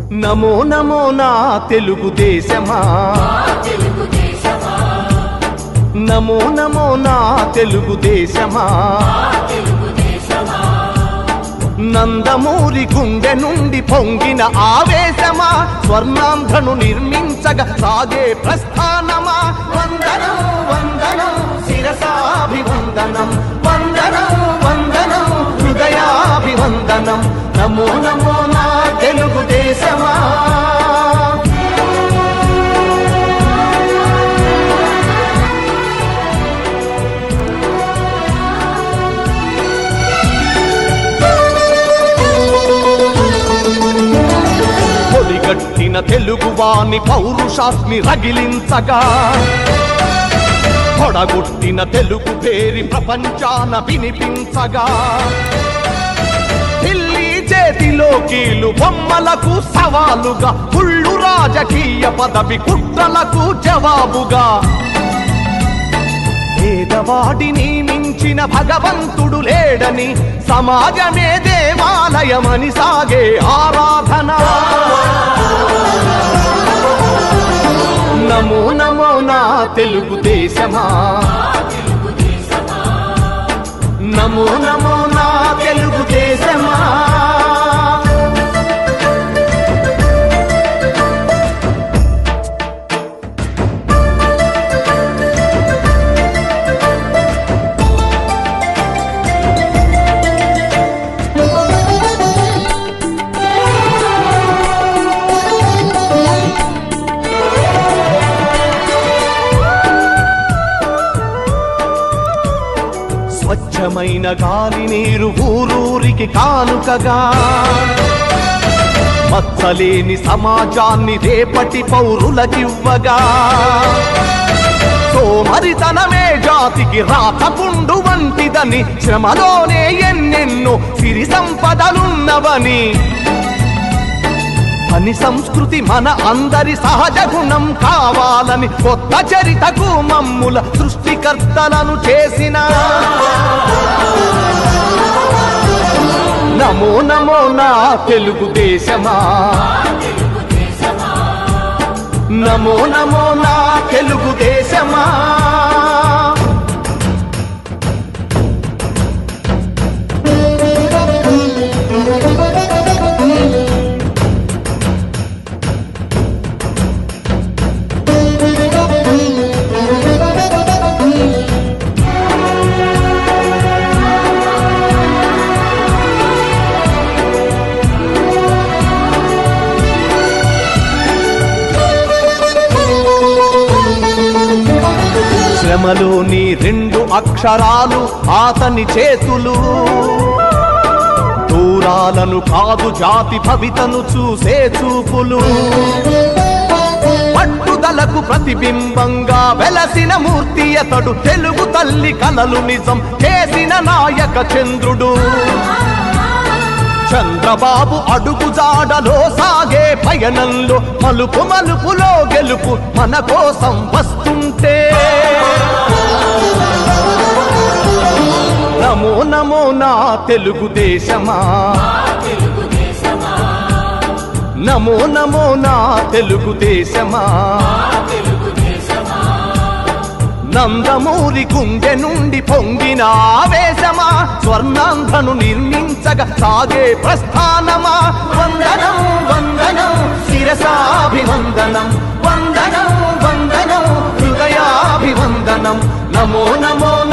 నమో నమో నా తెలుగుదేశమా తెలుగుదేశమా నమో నమో నా తెలుగుదేశమా తెలుగుదేశమా నందమూరి గుండె నుండి పొంగిన ఆవేశమా స్వర్ణాంధ్రను నిర్మించగా సాగే ప్రస్థానమా వందనం వందనం శిరసాభివందనం వందనం వందనం హృదయాభివందనం నమో నమో నా తెలుగుదేశమా పొడిగట్టిన తెలుగువాని పౌరుషాస్మి రగిలించగా పొడగొట్టిన తెలుగు పేరి ప్రపంచాన వినిపించగా ఢిల్లీ చేతిలో కీలు బొమ్మలకు సవాలుగా కుళ్ళు రాజకీయ పదవి కుట్రలకు జవాబుగా పేదవాడిని మించిన భగవంతుడు లేడని సమాజమే దేవాలయమని సాగే ఆరాధన నమో నమో నా తెలుగుదేశమా నమో నమో నా తెలుగుదేశమా స్వచ్ఛమైన గాలి నీరు ఊరూరికి కానుకగా మచ్చలేని సమాజాన్ని రేపటి పౌరులకివ్వగా సోమరితనమే జాతికి రాతపుండు వంటిదని శ్రమలోనే ఎన్నెన్నో సిరి సంపదలున్నవని పని సంస్కృతి మన అందరి సహజ గుణం కావాలని కొత్త చరితకు మమ్ముల సృష్టికర్తలను చేసిన నమో నమో నా తెలుగుదేశమా నమో నమో నా తెలుగుదేశమా శ్రమలోని రెండు అక్షరాలు అతని చేతులు దూరాలను కాదు జాతి భవితను చూసే చూపులు పట్టుదలకు ప్రతిబింబంగా వెలసిన మూర్తి అతడు తెలుగు తల్లి కలలు నిజం చేసిన నాయక చంద్రుడు చంద్రబాబు అడుగు జాడలో సాగే పయనంలో మలుపు మలుపులో గెలుపు మన కోసం వస్తుంటే నమో నమో నా తెలుగుదేశమా తెలుగుదేశమా నమో నమో నా తెలుగుదేశమా తెలుగుదేశమా నందమూరి గుండె నుండి పొంగిన ఆవేశమా స్వర్ణాంధ్రను నిర్మించగా సాగే ప్రస్థానమా వందనం వందనం శిరసాభివందనం వందనం వందనం హృదయాభివందనం నమో నమో